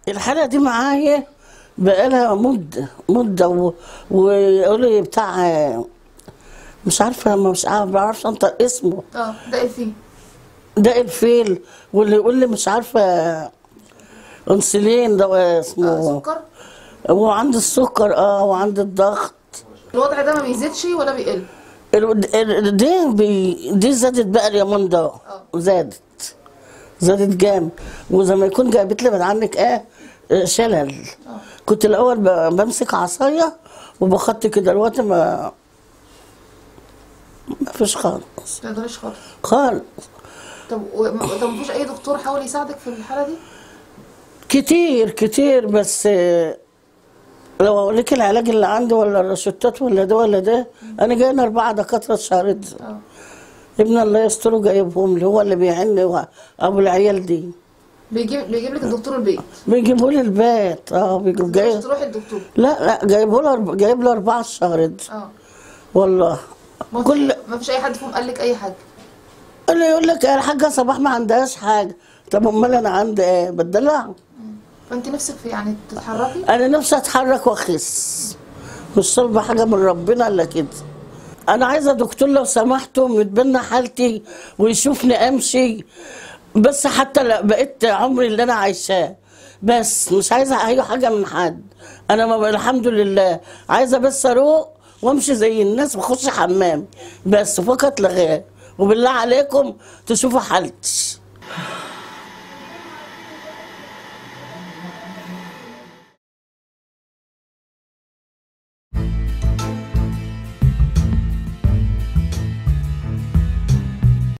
الحالة دي معايا بقالها مدة مدة و- ويقول لي بتاع مش عارفة مش عارفة ما بعرفش انطق اسمه اه ده ايه فيه ده الفيل واللي يقول لي مش عارفة انسولين ده آه اسمه سكر وعند السكر اه وعند الضغط الوضع ده ما بيزيدش ولا بيقل ال- ال- دي بي دي زادت بقى اليومين ده اه. زادت زادت جامد وزي ما يكون جابت لي من عنك ايه آه، شلل كنت الاول ب- بمسك عصايه وبخط كده دلوقتي ما ما فيش خالص ما تقدريش خالص خالص طب و... طب مفيش اي دكتور حاول يساعدك في الحاله دي كتير كتير بس آه، لو اوريك العلاج اللي عندي ولا الروشتات ولا ده ولا ده انا جايين اربعه دكاتره الشهر ده اه ابن الله يستره جايبهم لي هو اللي بيعني هو ابو العيال دي بيجيب بيجيب لك الدكتور البيت بيجيبوا لي البيت اه بيجيب مش جاي تروحي الدكتور لا لا جايبوا له أرب- جايب له اربعه الشهر ده اه والله ما كل فيش ما فيش اي حد فيهم قال لك اي حاجه اللي يقول لك يا الحاجه صباح ما عندهاش حاجه طب امال انا عندي ايه بدلعها فانت نفسك في يعني تتحركي انا نفسي اتحرك واخس مش طالبه حاجه من ربنا الا كده انا عايزه دكتور لو سمحتوا متبنى حالتي ويشوفني امشي بس حتى لا بقيت عمري اللي انا عايشاه بس مش عايزه اي حاجه من حد انا ما الحمد لله عايزه بس اروق وامشي زي الناس بخش حمام بس فقط لا غير وبالله عليكم تشوفوا حالتي